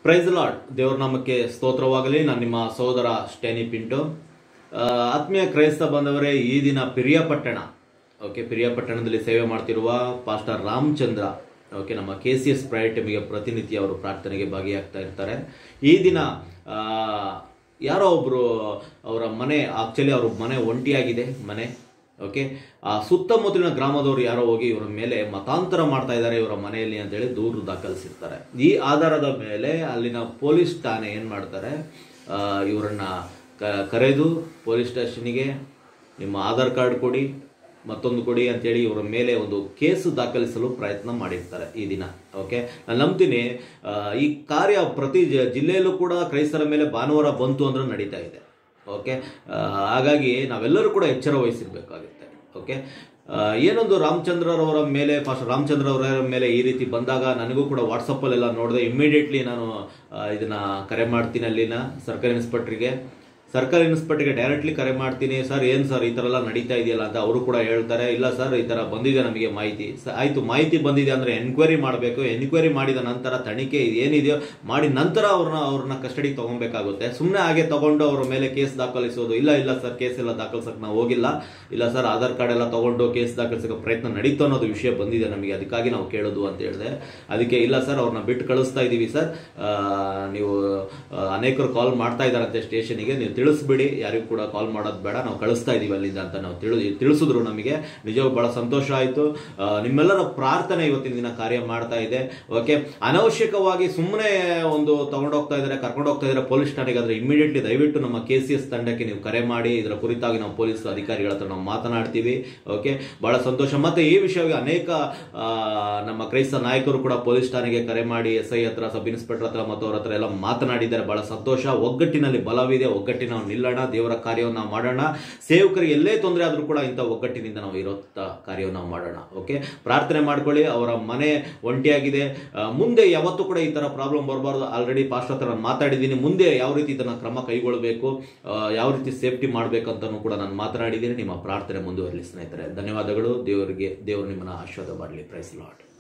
price Lad ದೇವರ ನಾಮಕ್ಕೆ ಸ್ತೋತ್ರವಾಗಲಿ ನಾನು ನಿಮ್ಮ ಸಹೋದರ ಸ್ಟೇನಿ ಪಿಂಟು ಆ, ಆತ್ಮೀಯ ಕ್ರೈಸ್ತ ಬಂದವರೇ ಈ ದಿನ ಪಿರಿಯಾಪಟ್ಟಣ ಓಕೆ ಪಿರಿಯಾಪಟ್ಟಣದಲ್ಲಿ ಸೇವೆ ಮಾಡ್ತಿರುವ ಪಾಸ್ಟರ್ ರಾಮಚಂದ್ರ ಓಕೆ ನಮ್ಮ ಕೆ ಸಿ ಎಸ್ ಪ್ರೈವೇಟ್ ಟೀಮಿಗೆ ಪ್ರತಿನಿತ್ಯ ಅವರು ಪ್ರಾರ್ಥನೆಗೆ ಭಾಗಿಯಾಗ್ತಾ ಇರ್ತಾರೆ ಈ ದಿನ ಆ, ಯಾರೋ ಒಬ್ರು ಅವರ ಮನೆ ಆಕ್ಚುಲಿ ಅವ್ರ ಮನೆ ಒಂಟಿಯಾಗಿದೆ ಮನೆ ಓಕೆ ಆ ಸುತ್ತಮುತ್ತಲಿನ ಗ್ರಾಮದವರು ಯಾರೋ ಹೋಗಿ ಇವರ ಮೇಲೆ ಮತಾಂತರ ಮಾಡ್ತಾ ಇದ್ದಾರೆ ಇವರ ಮನೆಯಲ್ಲಿ ಅಂತೇಳಿ ದೂರು ದಾಖಲಿಸಿರ್ತಾರೆ ಈ ಆಧಾರದ ಮೇಲೆ ಅಲ್ಲಿನ ಪೊಲೀಸ್ ಠಾಣೆ ಏನು ಮಾಡ್ತಾರೆ ಆ, ಇವರನ್ನ ಕ- ಕರೆದು ಪೊಲೀಸ್ ಸ್ಟೇಷನ್ಗೆ ನಿಮ್ಮ ಆಧಾರ್ ಕಾರ್ಡ್ ಕೊಡಿ ಮತ್ತೊಂದು ಕೊಡಿ ಅಂತೇಳಿ ಇವರ ಮೇಲೆ ಒಂದು ಕೇಸು ದಾಖಲಿಸಲು ಪ್ರಯತ್ನ ಮಾಡಿರ್ತಾರೆ ಈ ದಿನ ಓಕೆ ನಾನು ನಂಬ್ತೀನಿ ಆ, ಈ ಕಾರ್ಯ ಪ್ರತಿ ಜ- ಜಿಲ್ಲೆಯಲ್ಲೂ ಕೂಡ ಕ್ರೈಸ್ತರ ಮೇಲೆ ಭಾನುವಾರ ಬಂತು ಅಂದ್ರೆ ನಡೀತಾ ಇದೆ ಓಕೆ ಆ, ಹಾಗಾಗಿ ನಾವೆಲ್ಲರೂ ಕೂಡ ಎಚ್ಚರ ವಹಿಸಿರ್ಬೇಕಾಗುತ್ತೆ ಓಕೆ ಆ, ಏನೊಂದು ರಾಮಚಂದ್ರರವರ ಮೇಲೆ ಫಾಸ್ಟ್ ರಾಮಚಂದ್ರ ಅವರ ಮೇಲೆ ಈ ರೀತಿ ಬಂದಾಗ ನನಗೂ ಕೂಡ ವಾಟ್ಸಪ್ಪಲ್ಲೆಲ್ಲ ನೋಡಿದೆ ಇಮ್ಮಿಡಿಯೇಟ್ಲಿ ನಾನು ಆ, ಇದನ್ನ ಕರೆ ಮಾಡ್ತೀನಿ ಅಲ್ಲಿನ ಸರ್ಕಾರಿ ಇನ್ಸ್ಪೆಕ್ಟ್ರಿಗೆ ಸರ್ಕಾರಿ ಇನ್ಸ್ಪೆಕ್ಟರ್ಗೆ ಡೈರೆಕ್ಟ್ಲಿ ಕರೆ ಮಾಡ್ತೀನಿ ಸರ್ ಏನು ಸರ್ ಈ ಥರ ಎಲ್ಲ ನಡೀತಾ ಇದೆಯಲ್ಲ ಅಂತ ಅವರು ಕೂಡ ಹೇಳ್ತಾರೆ ಇಲ್ಲ ಸರ್ ಈ ಥರ ಬಂದಿದೆ ನಮಗೆ ಮಾಹಿತಿ ಸ- ಆಯ್ತು ಮಾಹಿತಿ ಬಂದಿದೆ ಅಂದರೆ ಎನ್ಕ್ವೈರಿ ಮಾಡಬೇಕು ಎನ್ಕ್ವೈರಿ ಮಾಡಿದ ನಂತರ ತನಿಖೆ ಏನಿದೆಯೋ ಮಾಡಿ ನಂತರ ಅವ್ರನ್ನ ಅವ್ರನ್ನ ಕಸ್ಟಡಿಗೆ ತಗೊಬೇಕಾಗುತ್ತೆ ಸುಮ್ಮನೆ ಹಾಗೆ ತಗೊಂಡು ಅವ್ರ ಮೇಲೆ ಕೇಸ್ ದಾಖಲಿಸೋದು ಇಲ್ಲ ಇಲ್ಲ ಸರ್ ಕೇಸ್ ಎಲ್ಲ ದಾಖಲಿಸಕ್ಕೆ ನಾವು ಹೋಗಿಲ್ಲ ಇಲ್ಲ ಸರ್ ಆಧಾರ್ ಕಾರ್ಡ್ ಎಲ್ಲ ತಗೊಂಡು ಕೇಸ್ ದಾಖಲಿಸಕ್ಕೆ ಪ್ರಯತ್ನ ನಡೀತು ಅನ್ನೋದು ವಿಷಯ ಬಂದಿದೆ ನಮಗೆ ಅದಕ್ಕಾಗಿ ನಾವು ಕೇಳೋದು ಅಂತ ಹೇಳಿದೆ ಅದಕ್ಕೆ ಇಲ್ಲ ಸರ್ ಅವ್ರನ್ನ ಬಿಟ್ಟು ಕಳಿಸ್ತಾ ಇದ್ದೀವಿ ಸರ್ ಆ, ನೀವು ಆ, ಅನೇಕರು ಕಾಲ್ ಮಾಡ್ತಾ ಇದ್ದಾರಂತೆ ಸ್ಟೇಷನಿಗೆ ನೀವು ತಿಳಿಸ್ಬಿಡಿ ಯಾರಿಗೂ ಕೂಡ ಕಾಲ್ ಮಾಡೋದು ಬೇಡ ನಾವು ಕಳಿಸ್ತಾ ಇದೀವಿ ಅಲ್ಲಿಂದ ಅಂತ ನಾವು ತಿಳಿ ತಿಳಿಸಿದ್ರು ನಮಗೆ ನಿಜವಾಗಿ ಬಹಳ ಸಂತೋಷ ಆಯಿತು ನಿಮ್ಮೆಲ್ಲರ ಪ್ರಾರ್ಥನೆ ಇವತ್ತಿನ ದಿನ ಕಾರ್ಯ ಮಾಡ್ತಾ ಇದೆ ಓಕೆ ಅನವಶ್ಯಕವಾಗಿ ಸುಮ್ಮನೆ ಒಂದು ತಗೊಂಡೋಗ್ತಾ ಇದ್ದಾರೆ ಕರ್ಕೊಂಡು ಹೋಗ್ತಾ ಇದ್ದಾರೆ ಪೊಲೀಸ್ ಠಾಣೆಗೆ ಆದ್ರೆ ಇಮಿಡಿಯೇಟ್ಲಿ ದಯವಿಟ್ಟು ನಮ್ಮ ಕೆ ಸಿ ಎಸ್ ತಂಡಕ್ಕೆ ನೀವು ಕರೆ ಮಾಡಿ ಇದರ ಕುರಿತಾಗಿ ನಾವು ಪೊಲೀಸ್ ಅಧಿಕಾರಿಗಳ ಹತ್ರ ನಾವು ಮಾತನಾಡ್ತೀವಿ ಓಕೆ ಬಹಳ ಸಂತೋಷ ಮತ್ತೆ ಈ ವಿಷಯವಾಗಿ ಅನೇಕ ಆ, ನಮ್ಮ ಕ್ರೈಸ್ತ ನಾಯಕರು ಕೂಡ ಪೊಲೀಸ್ ಠಾಣೆಗೆ ಕರೆ ಮಾಡಿ ಎಸ್ ಐ ಹತ್ರ ಸಬ್ ಇನ್ಸ್ಪೆಕ್ಟರ್ ಹತ್ರ ಮತ್ತು ಅವ್ರ ಹತ್ರ ಎಲ್ಲ ಮಾತನಾಡಿದ್ದಾರೆ ಬಹಳ ಸಂತೋಷ ಒಗ್ಗಟ್ಟಿನಲ್ಲಿ ಬಲವಿದೆ ಒಗ್ಗಟ್ಟಿನ ನಾವು ನಿಲ್ಲೋಣ ದೇವರ ಕಾರ್ಯವನ್ನು ನಾವು ಮಾಡೋಣ ಸೇವಕರಿಗೆ ಎಲ್ಲೇ ತೊಂದರೆ ಆದ್ರೂ ಕೂಡ ಇಂಥ ಒಗ್ಗಟ್ಟಿನಿಂದ ನಾವು ಇರೋಂಥ ಕಾರ್ಯವನ್ನು ನಾವು ಮಾಡೋಣ ಓಕೆ ಪ್ರಾರ್ಥನೆ ಮಾಡ್ಕೊಳ್ಳಿ ಅವರ ಮನೆ ಒಂಟಿಯಾಗಿದೆ ಆ, ಮುಂದೆ ಯಾವತ್ತೂ ಕೂಡ ಈ ತರ ಪ್ರಾಬ್ಲಮ್ ಬರಬಾರ್ದು ಆಲ್ರೆಡಿ ಪಾಸ್ಟ್ ಹತ್ರ ನಾನು ಮಾತಾಡಿದ್ದೀನಿ ಮುಂದೆ ಯಾವ ರೀತಿ ಇದನ್ನ ಕ್ರಮ ಕೈಗೊಳ್ಳಬೇಕು ಆ, ಯಾವ ರೀತಿ ಸೇಫ್ಟಿ ಮಾಡಬೇಕಂತನೂ ಕೂಡ ನಾನು ಮಾತನಾಡಿದ್ದೀನಿ ನಿಮ್ಮ ಪ್ರಾರ್ಥನೆ ಮುಂದುವರಲಿ ಸ್ನೇಹಿತರೆ ಧನ್ಯವಾದಗಳು ದೇವರಿಗೆ ದೇವರು ನಿಮ್ಮನ್ನ ಆಶೀರ್ವಾದ ಮಾಡಲಿ ಪ್ರೈಸ್ ಲಾಟ್